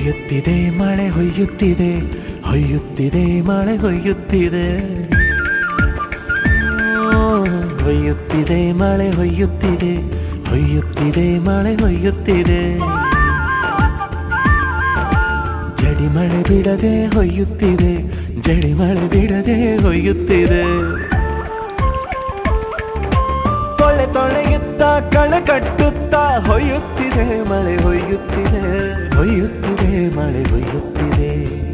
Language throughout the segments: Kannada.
ಹೊಯ್ಯುತ್ತಿದೆ ಮಳೆ ಹೊಯ್ಯುತ್ತಿದೆ ಹೊಯ್ಯುತ್ತಿದೆ ಮಳೆ ಹೊಯ್ಯುತ್ತಿದೆ ಓ, ಹೊಯ್ಯುತ್ತಿದೆ ಮಳೆ ಹೊಯ್ಯುತ್ತಿದೆ ಹೊಯ್ಯುತ್ತಿದೆ ಮಳೆ ಹೊಯ್ಯುತ್ತಿದೆ ಜಡಿ ಮಳೆ ಬಿಡದೆ ಹೊಯ್ಯುತ್ತಿದೆ ಜಡಿ ಮಳೆ ಬಿಡದೆ ಹೊಯ್ಯುತ್ತಿದೆ ತೊಳೆ ತೊಳೆಯುತ್ತ ಕಳೆ ಕಟ್ಟುತ್ತಾ ಹೊಯ್ಯುತ್ತಿದೆ ಮಳೆ ಹೊಯ್ಯುತ್ತಿದೆ ಹೊಯ್ಯುತ್ತಿದೆ ಮಳೆ ಹೊಯ್ಯುತ್ತಿದೆ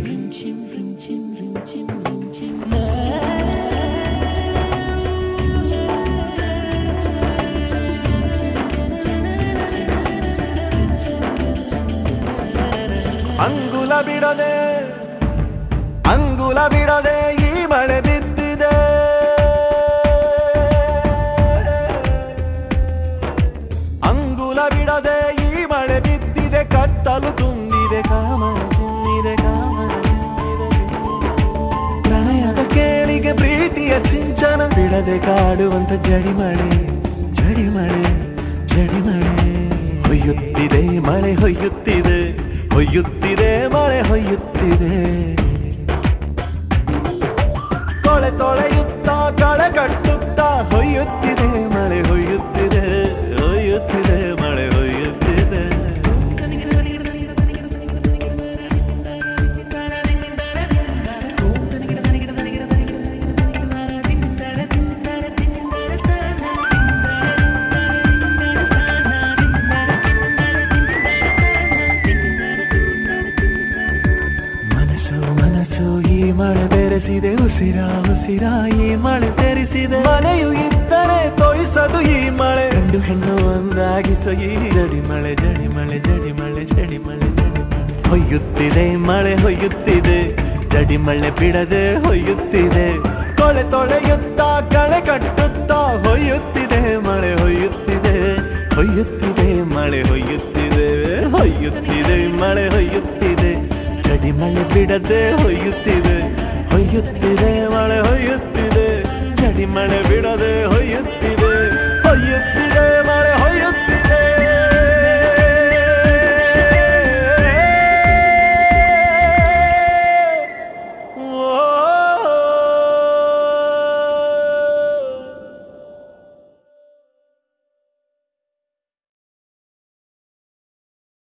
ಅಂಗುಲ ಬಿಡದೆ ಅಂಗುಲ ಬಿಡದೆ ಈ ಮಳೆ ಬಿದ್ದಿದೆ ಅಂಗುಲ ಬಿಡದೆ ಈ ಮಳೆ ಬಿದ್ದಿದೆ ಕತ್ತಲು ತುಂಬಿದೆ ಕಾಮನ ತುಂಬಿದೆ ಕಾಮನ ತುಂಬಿದೆ. ಪ್ರಣಯದ ಕೇಳಿಗೆ ಪ್ರೀತಿಯ ಸಿಂಚನ ಬಿಡದೆ ಕಾಡುವಂತ ಜಡಿ ಮಳೆ ಜಡಿ ಮಳೆ ಜಡಿ ಮಳೆ ಹೊಯ್ಯುತ್ತಿದೆ ಮಳೆ ಹೊಯ್ಯುತ್ತಿದೆ ಹೊಯ್ಯುತ್ತಿದೆ ಮಳೆ ಹೊಯ್ಯುತ್ತಿದೆ ತೊಳೆ ತೊಳೆಯುತ್ತ ಕಳೆ ಕಟ್ಟುತ್ತಾ ಹೊಯ್ಯುತ್ತಿದೆ ಮಳೆ ಹೊಯ್ಯುತ್ತಿದೆ ಹೊಯ್ಯುತ್ತಿದೆ ಮಳೆ ಹೊಯ್ಯುತ್ತಿದೆ ಮನಸ್ಸು ಮನಸ್ಸು ಈ ಮಳೆ ಬೆರೆಸಿದೆ ಉಸಿರ ಉಸಿರ ಈ ಮಳೆ ತೆರೆಸಿದೆ ಮನೆಯು ಇದ್ದರೆ ತೋಯಿಸದು ಈ ಮಳೆ ಗಂಡು ಹೆಣ್ಣು ಒಂದಾಗಿಸ ಈ ಜಡಿ ಮಳೆ ಜಡಿ ಮಳೆ ಜಡಿ ಮಳೆ ಜಡಿ ಮಳೆ ಜಡಿ ಮಳೆ ಹೊಯ್ಯುತ್ತಿದೆ ಮಳೆ ಹೊಯ್ಯುತ್ತಿದೆ ಜಡಿ ಮಳೆ ಬಿಡದೆ ಹೊಯ್ಯುತ್ತಿದೆ ಕೊಳೆ ತೊಳೆಯುತ್ತ ಕಳೆ ಕಟ್ಟುತ್ತಾ ಹೊಯ್ಯುತ್ತಿದೆ ಮಳೆ ಹೊಯ್ಯುತ್ತಿದೆ ಹೊಯ್ಯುತ್ತಿದೆ ಮಳೆ ಹೊಯ್ಯುತ್ತಿದೆ ಹೊಯ್ಯುತ್ತಿದೆ ಮಳೆ ಹೊಯ್ಯುತ್ತಿದೆ ಜಡಿ ಮಳೆ ಬಿಡದೆ ಹೊಯ್ಯುತ್ತಿದೆ ಹೊಯ್ಯುತ್ತಿದೆ ಮಳೆ ಹೊಯ್ಯುತ್ತಿದೆ ಜಡಿ ಮಳೆ ಬಿಡದೆ ಹೊಯ್ಯುತ್ತಿದೆ ಹೊಯ್ಯುತ್ತಿದೆ